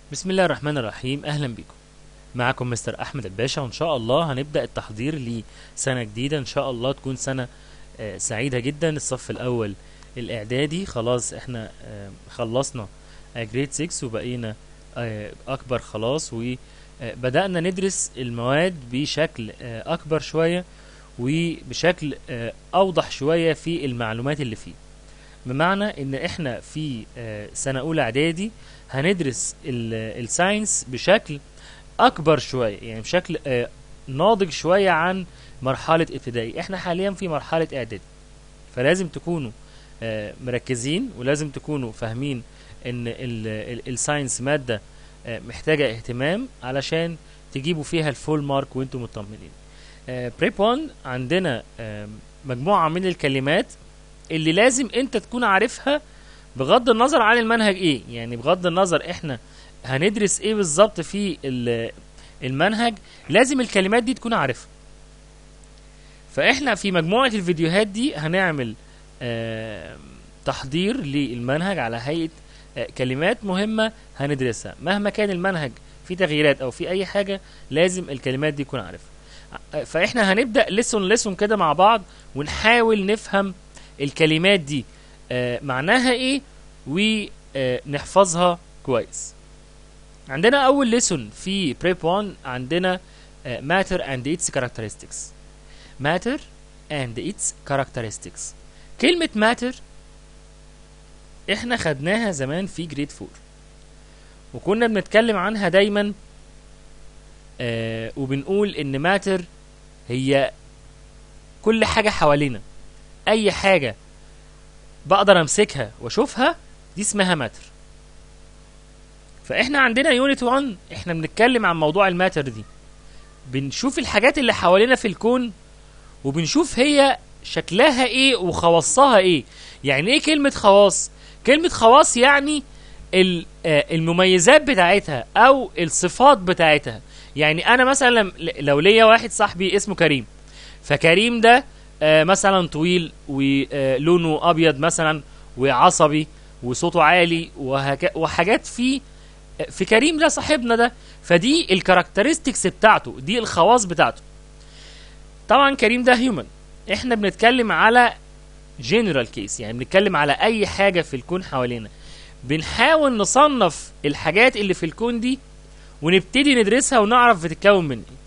بسم الله الرحمن الرحيم اهلا بكم معكم مستر احمد الباشا وان شاء الله هنبدا التحضير لسنه جديده ان شاء الله تكون سنه آه، سعيده جدا الصف الاول الاعدادي خلاص احنا آه، خلصنا جريد 6 وبقينا آه، اكبر خلاص وبدانا ندرس المواد بشكل آه، اكبر شويه وبشكل آه، اوضح شويه في المعلومات اللي فيه بمعنى ان احنا في آه، سنه اولى اعدادي هندرس ال- الساينس بشكل اكبر شويه يعني بشكل آه، ناضج شويه عن مرحله ابتدائي احنا حاليا في مرحله اعدادي فلازم تكونوا آه، مركزين ولازم تكونوا فاهمين ان ال- ال- الساينس ماده آه، محتاجه اهتمام علشان تجيبوا فيها الفول مارك وانتم مطمنين بريب 1 عندنا آه، مجموعه من الكلمات اللي لازم انت تكون عارفها بغض النظر عن المنهج ايه يعني بغض النظر احنا هندرس ايه بالظبط في ال- المنهج لازم الكلمات دي تكون عارفها فاحنا في مجموعة الفيديوهات دي هنعمل آه تحضير للمنهج على هيئة آه كلمات مهمة هندرسها مهما كان المنهج في تغييرات او في اي حاجة لازم الكلمات دي يكون عارفها آه، فاحنا هنبدأ لسون لسون كده مع بعض ونحاول نفهم الكلمات دي آه معناها ايه ونحفظها كويس عندنا اول ليسون في بريب 1 عندنا آه matter and its characteristics matter and its characteristics كلمة matter احنا خدناها زمان في جريد 4 وكنا بنتكلم عنها دايما آه وبنقول ان matter هي كل حاجة حوالينا اي حاجة بقدر امسكها واشوفها دي اسمها ماتر فاحنا عندنا يونت 1 احنا بنتكلم عن موضوع الماتر دي بنشوف الحاجات اللي حوالينا في الكون وبنشوف هي شكلها ايه وخواصها ايه يعني ايه كلمة خواص كلمة خواص يعني ال- آه، المميزات بتاعتها او الصفات بتاعتها يعني انا مثلا لم- لو ليا واحد صاحبي اسمه كريم فكريم ده آه، مثلا طويل ولونه ابيض مثلا وعصبي وصوته عالي وهك... وحاجات في في كريم ده صاحبنا ده فدي الكاركترستكس بتاعته دي الخواص بتاعته طبعا كريم ده هيومن احنا بنتكلم على جنرال كيس يعني بنتكلم على اي حاجه في الكون حوالينا بنحاول نصنف الحاجات اللي في الكون دي ونبتدي ندرسها ونعرف بتتكون من ايه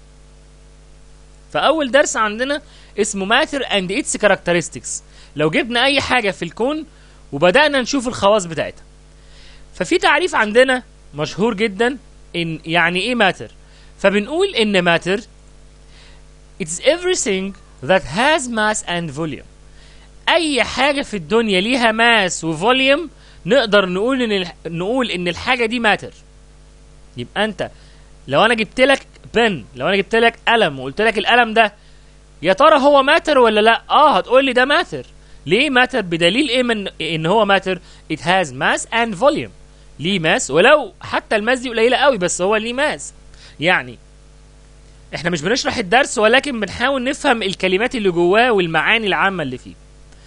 فاول درس عندنا اسمه ماتر اند اتس كاركترستكس لو جبنا اي حاجه في الكون وبدانا نشوف الخواص بتاعتها ففي تعريف عندنا مشهور جدا ان يعني ايه ماتر فبنقول ان ماتر it's everything that has mass and volume اي حاجه في الدنيا ليها ماس وفوليوم نقدر نقول ان الح- نقول ان الحاجه دي ماتر يبقى انت لو انا جبت لك بن لو انا جبت لك قلم وقلت لك القلم ده يا ترى هو ماتر ولا لا اه هتقول لي ده ماتر ليه ماتر بدليل ايه من ان هو ماتر it has mass and volume ليه ماس ولو حتى الماس دي قليله قوي بس هو ليه ماس يعني احنا مش بنشرح الدرس ولكن بنحاول نفهم الكلمات اللي جواه والمعاني العامه اللي فيه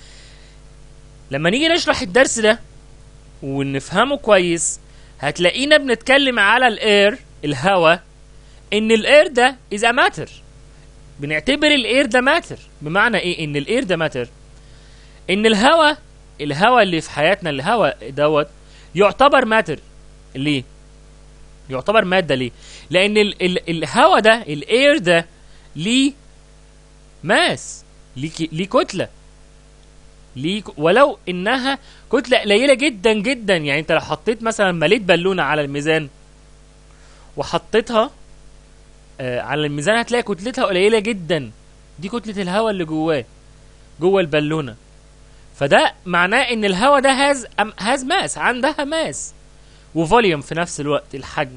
لما نيجي نشرح الدرس ده ونفهمه كويس هتلاقينا بنتكلم على الاير الهواء ان الاير ده is a matter بنعتبر الاير ده ماتر بمعنى ايه ان الاير ده ماتر ان الهواء الهواء اللي في حياتنا الهواء دوت يعتبر ماتر ليه يعتبر ماده ليه لان ال ال الهواء ده الاير ده ليه ماس ليه ك- ليه كتله ليه ك- ولو انها كتله قليله جدا جدا يعني انت لو حطيت مثلا مليت بالونه على الميزان وحطيتها آه، على الميزان هتلاقي كتلتها قليله جدا دي كتله الهواء اللي جواه جوه البالونه فده معناه ان الهواء ده هاز هاز ماس عندها ماس وفوليوم في نفس الوقت الحجم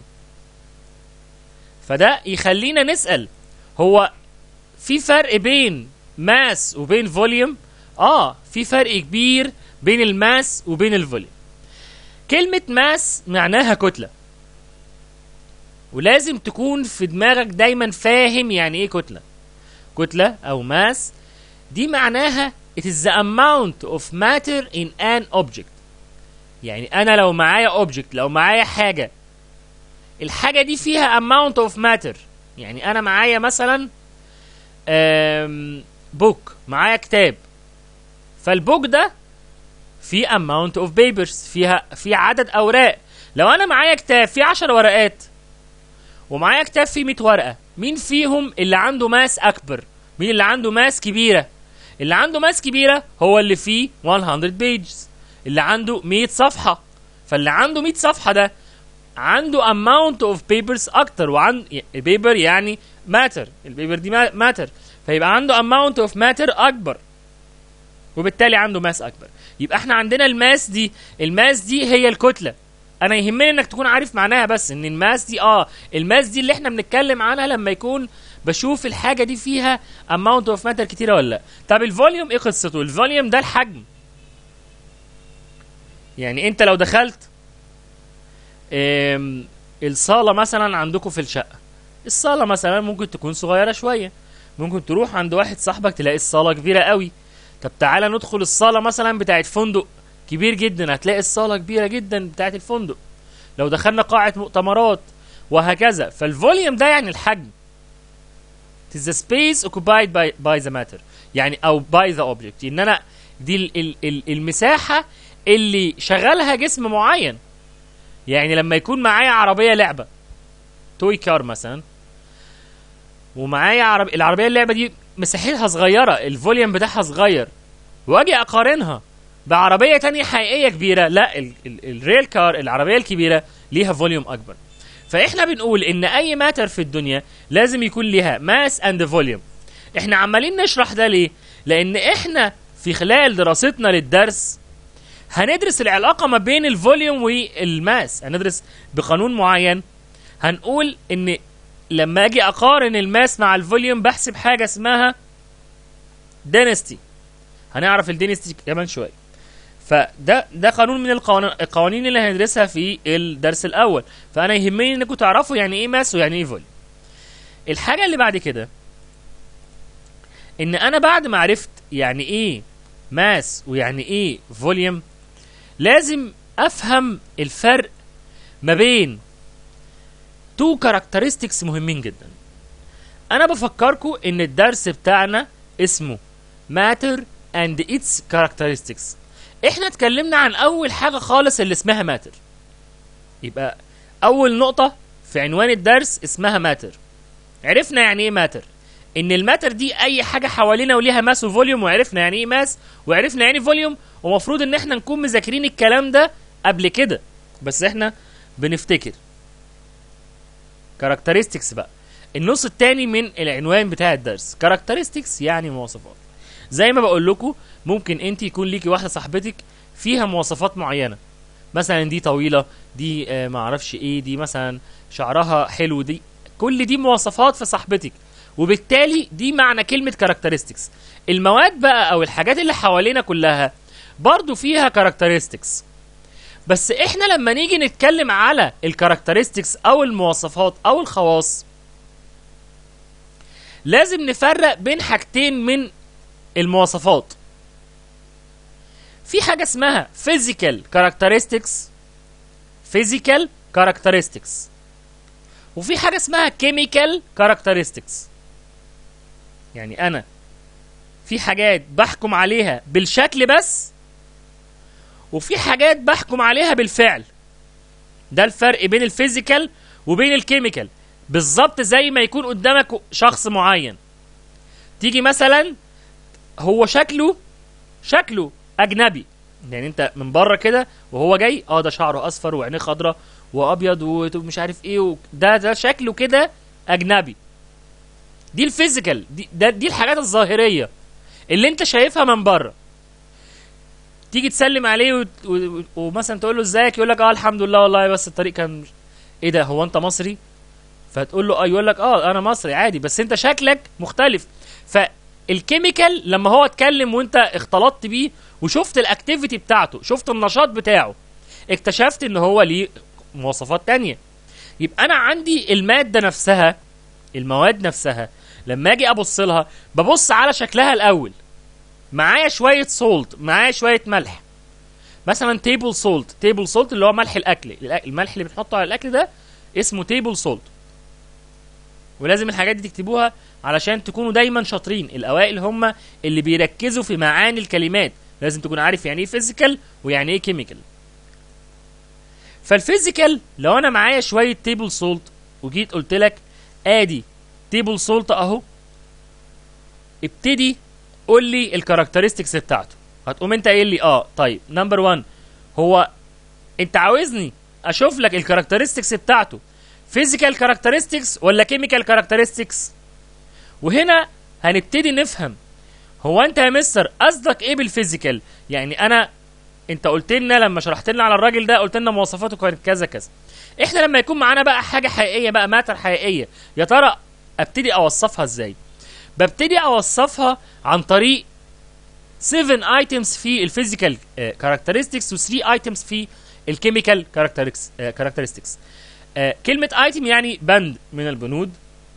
فده يخلينا نسال هو في فرق بين ماس وبين فوليوم اه في فرق كبير بين الماس وبين الفوليوم كلمه ماس معناها كتله ولازم تكون في دماغك دايما فاهم يعني ايه كتله كتله او ماس دي معناها it is the amount of matter in an object يعني انا لو معايا object لو معايا حاجه الحاجه دي فيها amount of matter يعني انا معايا مثلا بوك معايا كتاب فالبوك ده في amount of papers فيها في عدد اوراق لو انا معايا كتاب فيه 10 ورقات ومعايا كتاب فيه 100 ورقه مين فيهم اللي عنده ماس اكبر مين اللي عنده ماس كبيره اللي عنده ماس كبيره هو اللي فيه 100 بيجز اللي عنده 100 صفحه فاللي عنده 100 صفحه ده عنده amount of papers اكتر وعن بيبر يعني ماتر البيبر دي ماتر فيبقى عنده amount of matter اكبر وبالتالي عنده ماس اكبر يبقى احنا عندنا الماس دي الماس دي هي الكتله انا يهمني انك تكون عارف معناها بس ان الماس دي اه الماس دي اللي احنا بنتكلم عنها لما يكون بشوف الحاجه دي فيها amount of matter كتيره ولا لا طب الفوليوم ايه قصته الفوليوم ده الحجم يعني انت لو دخلت ام، الصاله مثلا عندكم في الشقه الصاله مثلا ممكن تكون صغيره شويه ممكن تروح عند واحد صاحبك تلاقي الصاله كبيره قوي طب تعالى ندخل الصاله مثلا بتاعت فندق كبير جدا هتلاقي الصاله كبيره جدا بتاعت الفندق لو دخلنا قاعه مؤتمرات وهكذا فالفوليوم ده يعني الحجم It is the space occupied by, by the matter يعني او by the object ان انا دي ال ال ال المساحه اللي شغلها جسم معين يعني لما يكون معايا عربيه لعبه توي كار مثلا ومعايا عرب... العربيه اللعبه دي مساحتها صغيره الفوليوم بتاعها صغير واجي اقارنها بعربيه تانية حقيقيه كبيره لا ال... ال... الريل كار العربيه الكبيره ليها فوليوم اكبر فاحنا بنقول ان اي ماتر في الدنيا لازم يكون ليها ماس اند فوليوم احنا عمالين نشرح ده ليه لان احنا في خلال دراستنا للدرس هندرس العلاقه ما بين الفوليوم والماس هندرس بقانون معين هنقول ان لما اجي اقارن الماس مع الفوليوم بحسب حاجه اسمها دينستي هنعرف الدينستي كمان شويه فده ده قانون من القوانين القوانين اللي هندرسها في الدرس الاول فانا يهمني انكم تعرفوا يعني ايه ماس ويعني ايه فوليوم الحاجه اللي بعد كده ان انا بعد ما عرفت يعني ايه ماس ويعني ايه فوليوم لازم افهم الفرق ما بين تو كاركترستكس مهمين جدا انا بفكركم ان الدرس بتاعنا اسمه matter and its characteristics احنا اتكلمنا عن اول حاجه خالص اللي اسمها ماتر يبقى اول نقطه في عنوان الدرس اسمها ماتر عرفنا يعني ايه ماتر ان الماتر دي اي حاجه حوالينا وليها ماس وفوليوم وعرفنا يعني ايه ماس وعرفنا يعني ايه فوليوم ومفروض ان احنا نكون مذاكرين الكلام ده قبل كده بس احنا بنفتكر كاركترستكس بقى النص التاني من العنوان بتاع الدرس كاركترستكس يعني مواصفات زي ما بقول لكم ممكن انت يكون ليكي واحده صاحبتك فيها مواصفات معينه مثلا دي طويله دي آه معرفش ايه دي مثلا شعرها حلو دي كل دي مواصفات في صاحبتك وبالتالي دي معنى كلمه كاركترستكس المواد بقى او الحاجات اللي حوالينا كلها برضو فيها كاركترستكس بس احنا لما نيجي نتكلم على الكاركترستكس او المواصفات او الخواص لازم نفرق بين حاجتين من المواصفات في حاجة اسمها physical characteristics physical characteristics وفي حاجة اسمها chemical characteristics يعني أنا في حاجات بحكم عليها بالشكل بس وفي حاجات بحكم عليها بالفعل ده الفرق بين الفيزيكال وبين الكيميكال بالظبط زي ما يكون قدامك شخص معين تيجي مثلا هو شكله شكله اجنبي يعني انت من بره كده وهو جاي اه ده شعره اصفر وعينيه خضراء وابيض ومش عارف ايه و... ده ده شكله كده اجنبي دي الفيزيكال دي ده دي الحاجات الظاهريه اللي انت شايفها من بره تيجي تسلم عليه وت... و... ومثلا تقول له ازيك يقول لك اه الحمد لله والله بس الطريق كان ايه ده هو انت مصري فتقول له اه يقول لك اه انا مصري عادي بس انت شكلك مختلف فالكيميكال لما هو اتكلم وانت اختلطت بيه وشفت الاكتيفيتي بتاعته شفت النشاط بتاعه اكتشفت ان هو ليه مواصفات تانية يبقى انا عندي المادة نفسها المواد نفسها لما اجي ابص لها ببص على شكلها الاول معايا شوية سولت معايا شوية ملح مثلا تيبل سولت تيبل سولت اللي هو ملح الاكل الملح اللي بنحطه على الاكل ده اسمه تيبل سولت ولازم الحاجات دي تكتبوها علشان تكونوا دايما شاطرين الاوائل هم اللي بيركزوا في معاني الكلمات لازم تكون عارف يعني ايه فيزيكال ويعني ايه كيميكال فالفيزيكال لو انا معايا شويه تيبل سولت وجيت قلت لك ادي تيبل سولت اهو ابتدي قول لي الكاركترستكس بتاعته هتقوم انت قايل لي اه طيب نمبر 1 هو انت عاوزني اشوف لك الكاركترستكس بتاعته فيزيكال كاركترستكس ولا كيميكال كاركترستكس وهنا هنبتدي نفهم هو انت يا مستر قصدك ايه بالفيزيكال يعني انا انت قلت لنا لما شرحت لنا على الراجل ده قلت لنا مواصفاته كانت كذا كذا احنا لما يكون معانا بقى حاجه حقيقيه بقى ماتر حقيقيه يا ترى ابتدي اوصفها ازاي ببتدي اوصفها عن طريق 7 ايتمز في الفيزيكال كاركترستكس و3 ايتمز في الكيميكال كاركترستكس كلمه ايتم يعني بند من البنود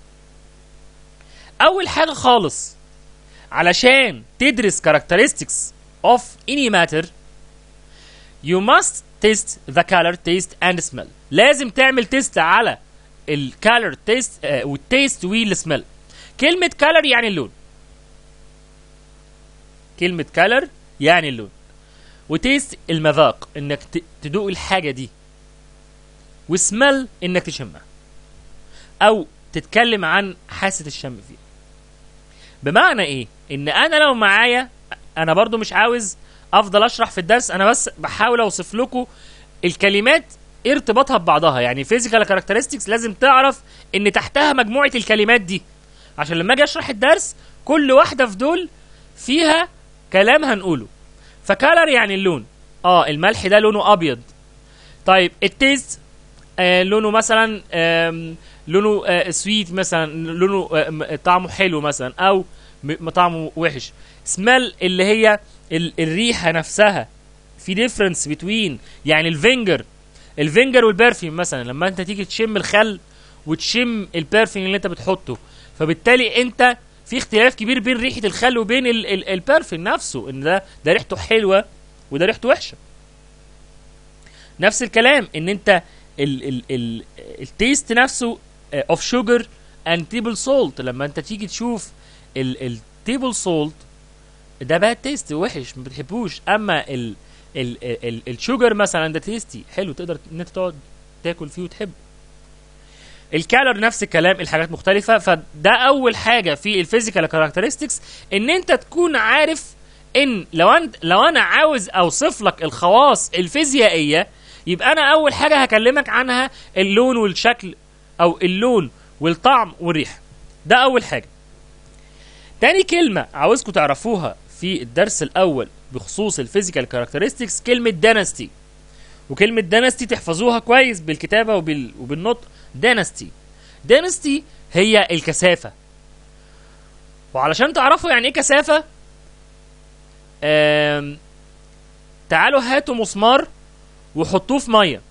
اول حاجه خالص علشان تدرس characteristics of any matter you must test the color taste and smell لازم تعمل تيست على الكالر تيست والتيست والسمell كلمة color يعني اللون كلمة color يعني اللون وتيست المذاق انك ت- تدوق الحاجة دي وسمل انك تشمها او تتكلم عن حاسة الشم فيها بمعنى ايه ان انا لو معايا انا برضو مش عاوز افضل اشرح في الدرس انا بس بحاول اوصف لكم الكلمات إيه ارتباطها ببعضها يعني فيزيكال كاركترستكس لازم تعرف ان تحتها مجموعه الكلمات دي عشان لما اجي اشرح الدرس كل واحده في دول فيها كلام هنقوله فكالر يعني اللون اه الملح ده لونه ابيض طيب التيست آه لونه مثلا آم، لونه آه سويت مثلا لونه آه م- طعمه حلو مثلا او م- طعمه وحش سمال اللي هي ال- الريحه نفسها في ديفرنس بتوين يعني الفينجر الفينجر والبرفيوم مثلا لما انت تيجي تشم الخل وتشم البرفيوم اللي انت بتحطه فبالتالي انت في اختلاف كبير بين ريحه الخل وبين ال- ال- البرفيوم نفسه ان ده ده ريحته حلوه وده ريحته وحشه نفس الكلام ان انت ال ال ال التيست نفسه اوف شوجر اند تيبل سولت لما انت تيجي تشوف التيبل سولت ده باد تيست وحش ما بتحبوش اما ال ال ال الشوجر مثلا ده تيستي حلو تقدر ان انت تقعد تاكل فيه وتحبه الكالر نفس الكلام الحاجات مختلفة فده أول حاجة في الفيزيكال كاركترستكس إن أنت تكون عارف إن لو أنت لو أنا عاوز أوصف لك الخواص الفيزيائية يبقى أنا أول حاجة هكلمك عنها اللون والشكل أو اللون والطعم والريحة ده أول حاجة تاني كلمة عاوزكم تعرفوها في الدرس الأول بخصوص الفيزيكال كاركترستكس كلمة دانستي وكلمة دانستي تحفظوها كويس بالكتابة وبال... وبالنطق دانستي دانستي هي الكثافة وعلشان تعرفوا يعني ايه كثافة آم... تعالوا هاتوا مسمار وحطوه في مية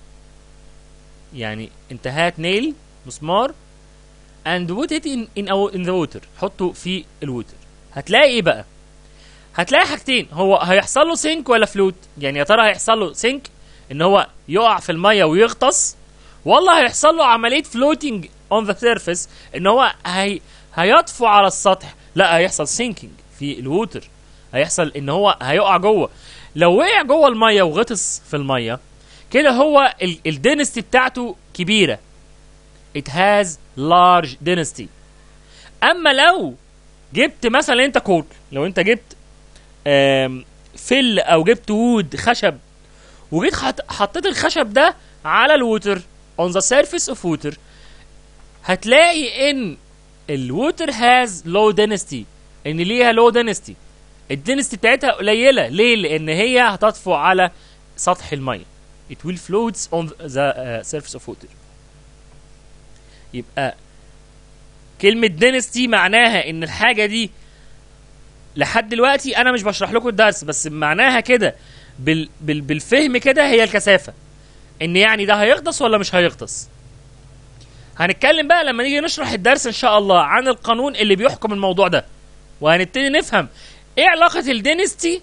يعني انت هات نيل مسمار and put it in in, our, in the water حطه في الووتر هتلاقي ايه بقى هتلاقي حاجتين هو هيحصل له سينك ولا فلوت يعني يا ترى هيحصل له سينك ان هو يقع في الميه ويغطس والله هيحصل له عمليه فلوتنج اون ذا سيرفيس ان هو هي هيطفو على السطح لا هيحصل سينكينج في الووتر هيحصل ان هو هيقع جوه لو وقع جوه الميه وغطس في الميه كده هو الدينستي بتاعته كبيره it has large dynasty اما لو جبت مثلا انت كود لو انت جبت آم، فل او جبت وود خشب وجيت حط حطيت الخشب ده على الووتر on the surface of water هتلاقي ان الووتر has low density ان ليها low density الدنستي بتاعتها قليله ليه لان هي هتطفو على سطح الميه it will float on the uh, surface of water يبقى كلمة دينستي معناها ان الحاجة دي لحد دلوقتي انا مش بشرح لكم الدرس بس معناها كده بال بال بالفهم كده هي الكثافة ان يعني ده هيغطس ولا مش هيغطس هنتكلم بقى لما نيجي نشرح الدرس ان شاء الله عن القانون اللي بيحكم الموضوع ده وهنبتدي نفهم ايه علاقة الدينستي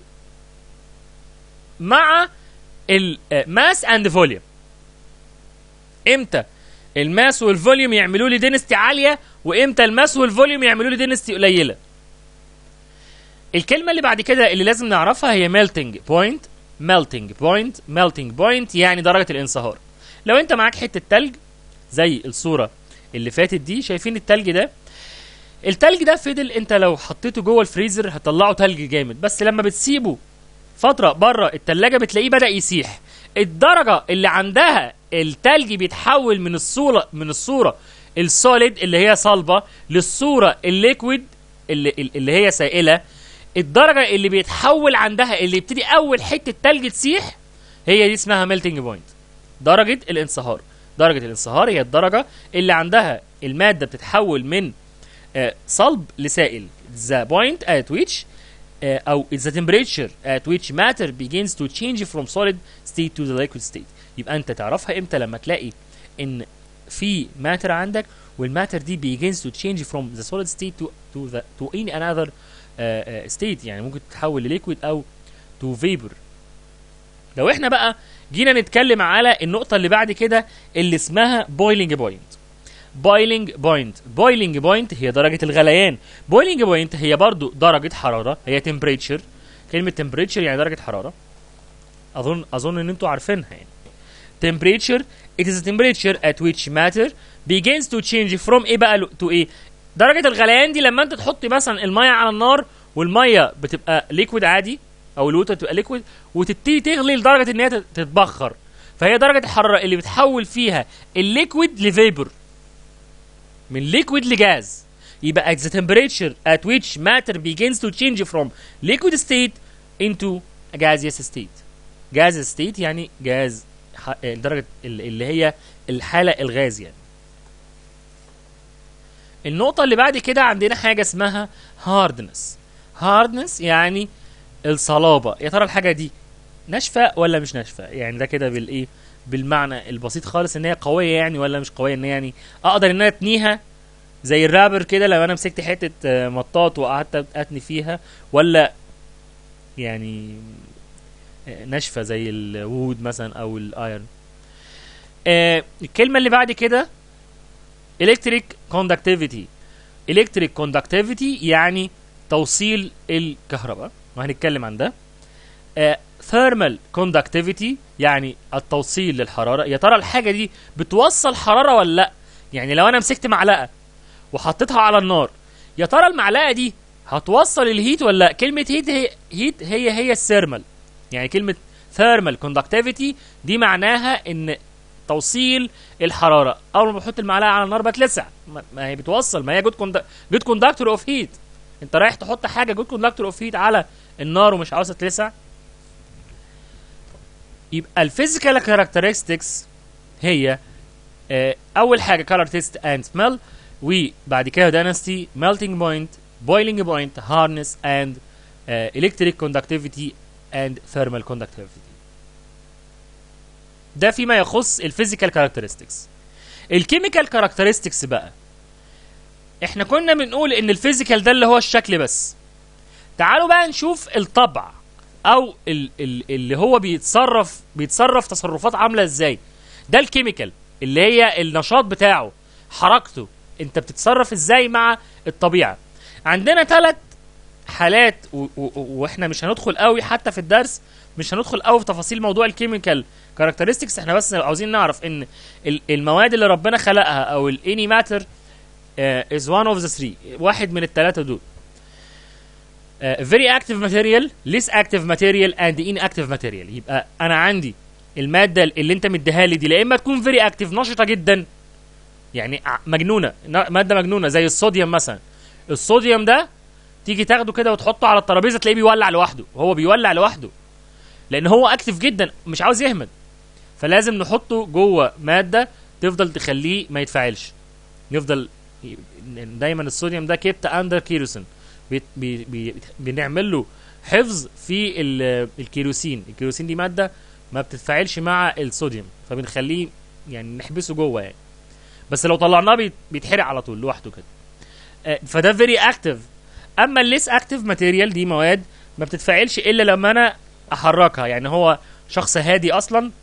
مع الماس اند فوليوم امتى الماس والفوليوم يعملوا لي دينستي عاليه وامتى الماس والفوليوم يعملوا لي دينستي قليله الكلمه اللي بعد كده اللي لازم نعرفها هي melting point melting point melting point يعني درجه الانصهار لو انت معاك حته تلج زي الصوره اللي فاتت دي شايفين التلج ده التلج ده فضل انت لو حطيته جوه الفريزر هتطلعه تلج جامد بس لما بتسيبه فتره بره التلاجة بتلاقيه بدا يسيح الدرجه اللي عندها التلج بيتحول من الصوره من الصوره السوليد اللي هي صلبه للصوره الليكويد اللي, اللي هي سائله الدرجه اللي بيتحول عندها اللي يبتدي اول حته تلج تسيح هي دي اسمها ميلتنج بوينت درجه الانصهار درجه الانصهار هي الدرجه اللي عندها الماده بتتحول من آه، صلب لسائل the point at which آه، او the temperature at which matter begins to change from solid state to the liquid state يبقى انت تعرفها امتى لما تلاقي ان في matter عندك والماتر دي begins to change from the solid state to to the to any another uh, uh, state يعني ممكن تتحول لليكويد او to vapor لو احنا بقى جينا نتكلم على النقطة اللي بعد كده اللي اسمها boiling point boiling point boiling point هي درجة الغليان boiling point هي برضو درجة حرارة هي temperature كلمة temperature يعني درجة حرارة أظن أظن إن أنتوا عارفينها يعني temperature it is a temperature at which matter begins to change from إيه بقى to إيه درجة الغليان دي لما أنت تحط مثلا المية على النار والمية بتبقى liquid عادي أو الووتر تبقى liquid وتبتدي تغلي لدرجة إن هي تتبخر فهي درجة الحرارة اللي بتحول فيها الليكويد لفيبر من ليكويد لجاز يبقى at the temperature at which matter begins to change from liquid state into a gaseous state gaseous state يعني جاز ح- درجة ال- اللي هي الحالة الغاز يعني النقطة اللي بعد كده عندنا حاجة اسمها hardness hardness يعني الصلابة يا ترى الحاجة دي ناشفة ولا مش ناشفة يعني ده كده بالايه بالمعنى البسيط خالص ان هي قوية يعني ولا مش قوية ان هي يعني اقدر ان انا اتنيها زي الرابر كده لو انا مسكت حتة آه، مطاط وقعدت اتني فيها ولا يعني آه، ناشفة زي الوود مثلا او الايرن آه الكلمة اللي بعد كده electric conductivity electric conductivity يعني توصيل الكهرباء وهنتكلم عن ده آه thermal conductivity يعني التوصيل للحرارة يا ترى الحاجة دي بتوصل حرارة ولا لا يعني لو انا مسكت معلقة وحطيتها على النار يا ترى المعلقة دي هتوصل الهيت ولا لا كلمة هيت هي هيت هي هي الثيرمال يعني كلمة thermal conductivity دي معناها ان توصيل الحراره اول ما بحط المعلقه على النار بتلسع ما ما هي بتوصل ما هي جود جود كوندكتور اوف هيت انت رايح تحط حاجه جود كوندكتور اوف هيت على النار ومش عاوزه تلسع يبقى الفيزيكال كاركترستكس هي آه، اول حاجه color taste and smell وبعد كده density melting point boiling point hardness and uh, electric conductivity and thermal conductivity ده فيما يخص الفيزيكال كاركترستكس الكيميكال كاركترستكس بقى احنا كنا بنقول ان الفيزيكال ده اللي هو الشكل بس تعالوا بقى نشوف الطبع او ال ال اللي هو بيتصرف بيتصرف تصرفات عامله ازاي ده الكيميكال اللي هي النشاط بتاعه حركته انت بتتصرف ازاي مع الطبيعه عندنا ثلاث حالات و- و- و- واحنا مش هندخل قوي حتى في الدرس مش هندخل قوي في تفاصيل موضوع الكيميكال كاركترستكس احنا بس عاوزين نعرف ان ال- المواد اللي ربنا خلقها او الاني ماتر از one اوف ذا ثري واحد من الثلاثه دول uh, very active material less active material and inactive material يبقى انا عندي الماده اللي انت مديها لي دي لا اما تكون very active نشطه جدا يعني ع- مجنونه ن- ماده مجنونه زي الصوديوم مثلا الصوديوم ده تيجي تاخده كده وتحطه على الترابيزه تلاقيه بيولع لوحده هو بيولع لوحده لان هو اكتف جدا مش عاوز يهمد فلازم نحطه جوه ماده تفضل تخليه ما يتفاعلش يفضل ي- دايما الصوديوم ده كيبت اندر كيروسين بي بي بي بنعمل له حفظ في ال- الكيروسين الكيروسين دي ماده ما بتتفاعلش مع الصوديوم فبنخليه يعني نحبسه جوه يعني بس لو طلعناه بيت- بيتحرق على طول لوحده كده آه، فده فيري اكتف اما الليس اكتف ماتيريال دي مواد ما بتتفاعلش الا لما انا احركها يعني هو شخص هادي اصلا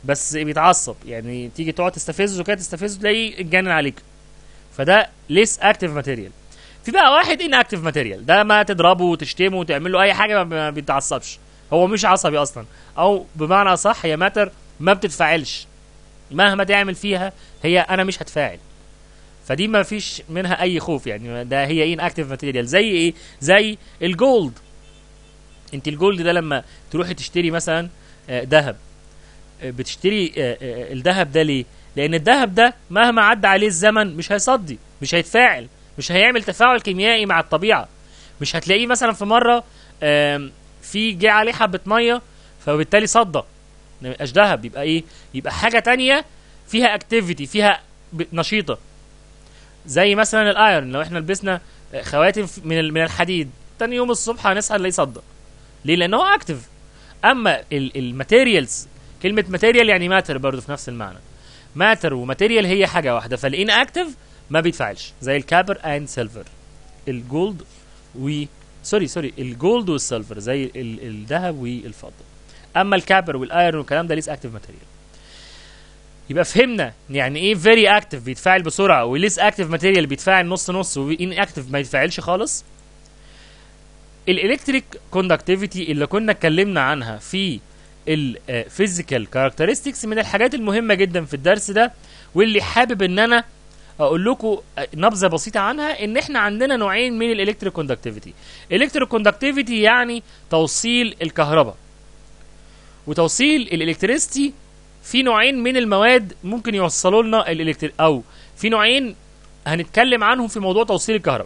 بس بيتعصب يعني تيجي تقعد تستفزه كده تستفزه تلاقيه اتجنن عليك فده ليس اكتف ماتيريال في بقى واحد ان اكتف ماتيريال ده ما تضربه وتشتمه وتعمل له اي حاجه ما- ما بيتعصبش هو مش عصبي اصلا او بمعنى صح هي ماتر ما بتتفاعلش مهما تعمل فيها هي انا مش هتفاعل فدي ما فيش منها اي خوف يعني ده هي ان اكتف ماتيريال زي ايه زي الجولد انت الجولد ده لما تروحي تشتري مثلا آه، ذهب آه، بتشتري آه، آه، الذهب ده ليه لان الذهب ده مهما عدى عليه الزمن مش هيصدي مش هيتفاعل مش هيعمل تفاعل كيميائي مع الطبيعه مش هتلاقيه مثلا في مره آم، في جه عليه حبه ميه فبالتالي صدى ما يبقاش ذهب يبقى ايه يبقى حاجه تانية فيها اكتيفيتي فيها ب- نشيطه زي مثلا الايرون لو احنا لبسنا آه، خواتم ف- من ال- من الحديد تاني يوم الصبح هنصحى نلاقيه صدى ليه لان هو اكتف اما الماتيريالز كلمه ماتيريال يعني ماتر برضه في نفس المعنى ماتر وماتيريال هي حاجه واحده فالان اكتف ما بيتفاعلش زي الكابر اند سيلفر الجولد و سوري سوري الجولد والسيلفر زي ال- الذهب والفضه اما الكابر والايرون والكلام ده ليس اكتف ماتيريال يبقى فهمنا يعني ايه فيري اكتف بيتفاعل بسرعه وليس اكتف ماتيريال بيتفاعل نص نص وان اكتف ما يتفاعلش خالص الالكتريك كوندكتيفيتي اللي كنا اتكلمنا عنها في الفيزيكال كاركترستكس من الحاجات المهمه جدا في الدرس ده واللي حابب ان انا اقول لكم نبذه بسيطه عنها ان احنا عندنا نوعين من الالكتريك كوندكتيفيتي الكتريك كوندكتيفيتي يعني توصيل الكهرباء وتوصيل الالكتريستي في نوعين من المواد ممكن يوصلوا لنا الالكتر او في نوعين هنتكلم عنهم في موضوع توصيل الكهرباء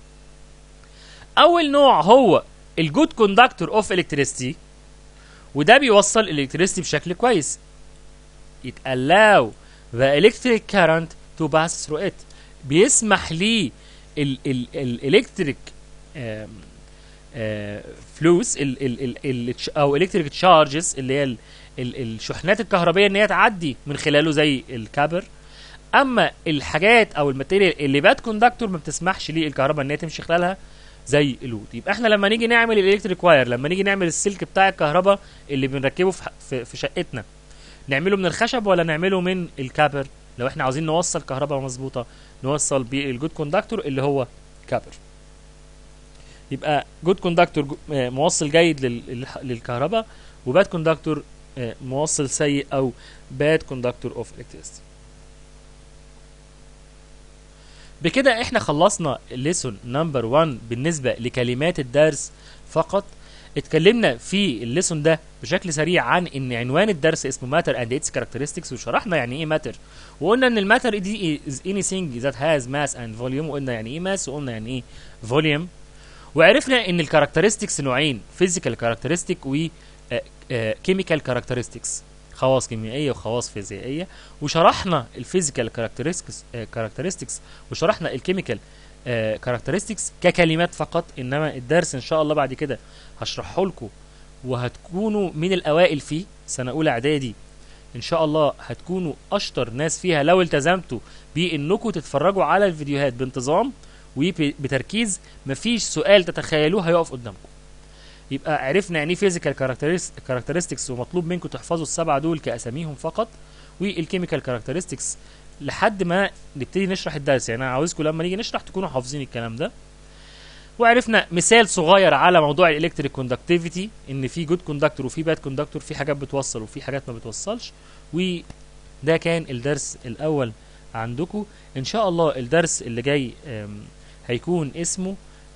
اول نوع هو الجود كوندكتور اوف الكتريستي وده بيوصل الالكتريستي بشكل كويس it allow the electric current to pass through it بيسمح لي ال ال الالكتريك فلوس ال ال ال ال او الكتريك تشارجز اللي هي ال ال الشحنات الكهربائيه ان هي تعدي من خلاله زي الكابر اما الحاجات او الماتيريال اللي باد كوندكتور ما بتسمحش للكهرباء ان هي تمشي خلالها زي الود يبقى احنا لما نيجي نعمل الالكتريك واير لما نيجي نعمل السلك بتاع الكهرباء اللي بنركبه في, ح- في, في شقتنا نعمله من الخشب ولا نعمله من الكابر لو احنا عاوزين نوصل كهرباء مظبوطه نوصل بالجود كوندكتور اللي هو كابر يبقى جود كوندكتور موصل جيد لل- للح- للكهرباء وباد كوندكتور موصل سيء او باد كوندكتور اوف electricity بكده احنا خلصنا الليسون نمبر 1 بالنسبه لكلمات الدرس فقط اتكلمنا في الليسون ده بشكل سريع عن ان عنوان الدرس اسمه ماتر اند its characteristics وشرحنا يعني ايه ماتر وقلنا ان الماتر دي is anything that has mass and volume وقلنا يعني ايه ماس وقلنا يعني ايه volume وعرفنا ان الكاركترستكس نوعين فيزيكال كاركترستيك و كيميكال كاركترستكس خواص كيميائيه وخواص فيزيائيه وشرحنا الفيزيكال كاركترستكس كاركترستكس وشرحنا الكيميكال كاركترستكس ككلمات فقط انما الدرس ان شاء الله بعد كده هشرحه لكم وهتكونوا من الاوائل فيه سنه اولى اعدادي ان شاء الله هتكونوا اشطر ناس فيها لو التزمتوا بانكم تتفرجوا على الفيديوهات بانتظام وبتركيز مفيش سؤال تتخيلوه هيقف قدامكم يبقى عرفنا يعني ايه فيزيكال كاركترستكس ومطلوب منكم تحفظوا السبعه دول كاساميهم فقط والكيميكال كاركترستكس لحد ما نبتدي نشرح الدرس يعني انا عاوزكم لما نيجي نشرح تكونوا حافظين الكلام ده وعرفنا مثال صغير على موضوع الالكتريك كوندكتيفيتي ان في جود كوندكتور وفي باد كوندكتور في حاجات بتوصل وفي حاجات ما بتوصلش وده كان الدرس الاول عندكم ان شاء الله الدرس اللي جاي أم، هيكون اسمه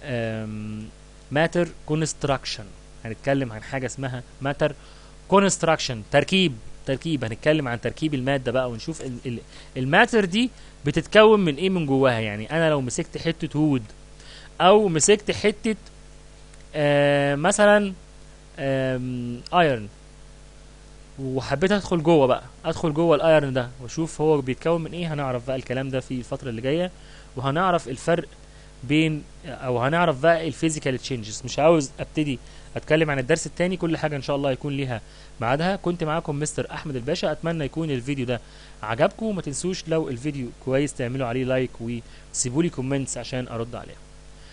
ماتر كونستراكشن هنتكلم عن حاجه اسمها ماتر كونستراكشن تركيب تركيب هنتكلم عن تركيب الماده بقى ونشوف ال- ال- الماتر دي بتتكون من ايه من جواها يعني انا لو مسكت حته وود او مسكت حته آه مثلا ايرن وحبيت ادخل جوه بقى ادخل جوه الايرن ده واشوف هو بيتكون من ايه هنعرف بقى الكلام ده في الفتره اللي جايه وهنعرف الفرق بين او هنعرف بقى الفيزيكال تشينجز مش عاوز ابتدي اتكلم عن الدرس التاني كل حاجه ان شاء الله هيكون ليها ميعادها كنت معاكم مستر احمد الباشا اتمنى يكون الفيديو ده عجبكم وما تنسوش لو الفيديو كويس تعملوا عليه لايك وسيبوا لي كومنتس عشان ارد عليها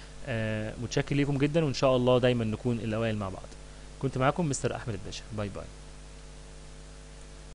آه متشكر ليكم جدا وان شاء الله دايما نكون الاوائل مع بعض كنت معاكم مستر احمد الباشا باي باي